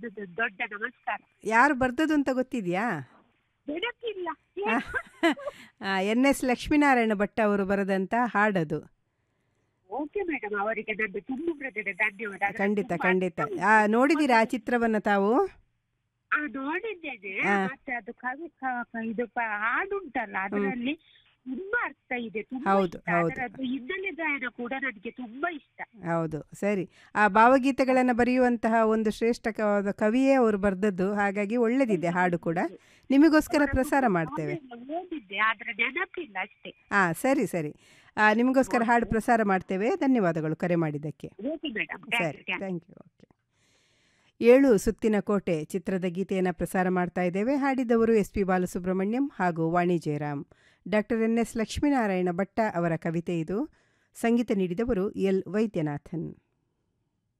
ನನ್ನದು ದೊಡ್ಡ ನಮಸ್ಕಾರ ಯಾರು ಬರ್ದದ್ದು ಅಂತ ಗೊತ್ತಿದೆಯಾ ನೆನಪಿಲ್ಲ ಎನ್ ಎಸ್ ಲಕ್ಷ್ಮೀನಾರಾಯಣ ಭಟ್ ಅವರು ಬರೆದಂಥ ಹಾಡದು ಓಕೆ ಮೇಡಮ್ ಅವರಿಗೆ ನನ್ನ ತುಂಬ ಹೃದಯದ ಧನ್ಯವಾದ ಅದರ ಖಂಡಿತ ತುಂಬ ಖಂಡಿತ ಅರ್ಥ ಆ, ಉಂಟು. ನೋಡಿದ್ದೀರಾ ಆ ಚಿತ್ರವನ್ನು ತಾವು ಆ ನೋಡಿದ್ದೇನೆ ಆ. ಮತ್ತೆ ಅದು ಕವಿ ಕ- ಕ- ಇದು ಪ- ಹಾಡುಂಟಲ್ಲ ಅದರಲ್ಲಿ ತುಂಬಾ ಅರ್ಥ ಇದೆ ತುಂಬಾ ಹೌದು, ಇಷ್ಟ. ಹೌದು. ಅದರದ್ದು ಹಿನ್ನೆಲೆ ಗಾಯನ ಕೂಡ ನನಗೆ ತುಂಬಾ ಇಷ್ಟ ಹೌದು ಸರಿ ಆ ಭಾವಗೀತೆಗಳನ್ನು ಬರೆಯುವಂತಹ ಒಂದು ಶ್ರೇಷ್ಠವಾದ ಕವಿಯೇ ಅವರು ಬರೆದದ್ದು ಹಾಗಾಗಿ ಒಳ್ಳೆದಿದೆ ಹಾಡು ಕೂಡ ನಿಮಗೋಸ್ಕರ ಪ್ರಸಾರ ಮಾಡ್ತೇವೆ ಅವರನ್ನು ಓದಿದ್ದೆ ಆದ್ರೆ ನೆನಪಿಲ್ಲ ಅಷ್ಟೇ ಹಾಂ ಸರಿ ಸರಿ ಆ, ನಿಮಗೋಸ್ಕರ ಹಾಡು ಪ್ರಸಾರ ಮಾಡ್ತೇವೆ ಧನ್ಯವಾದಗಳು ಕರೆ ಮಾಡಿದ್ದಕ್ಕೆ ಓಕೆ ಮೇಡಮ್ ಸರಿ ಥ್ಯಾಂಕ್ ಯು ಓಕೆ ಏಳು ಸುತ್ತಿನ ಕೋಟೆ ಚಿತ್ರದ ಗೀತೆಯನ್ನು ಪ್ರಸಾರ ಮಾಡ್ತಾ ಇದ್ದೇವೆ ಹಾಡಿದವರು ಎಸ್ ಪಿ ಬಾಲಸುಬ್ರಹ್ಮಣ್ಯಂ ಹಾಗೂ Vani Jayaram doctor N S Lakshminarayana Bhatta ಅವರ ಕವಿತೆ ಇದು ಸಂಗೀತ ನೀಡಿದವರು ಎಲ್ ವೈದ್ಯನಾಥನ್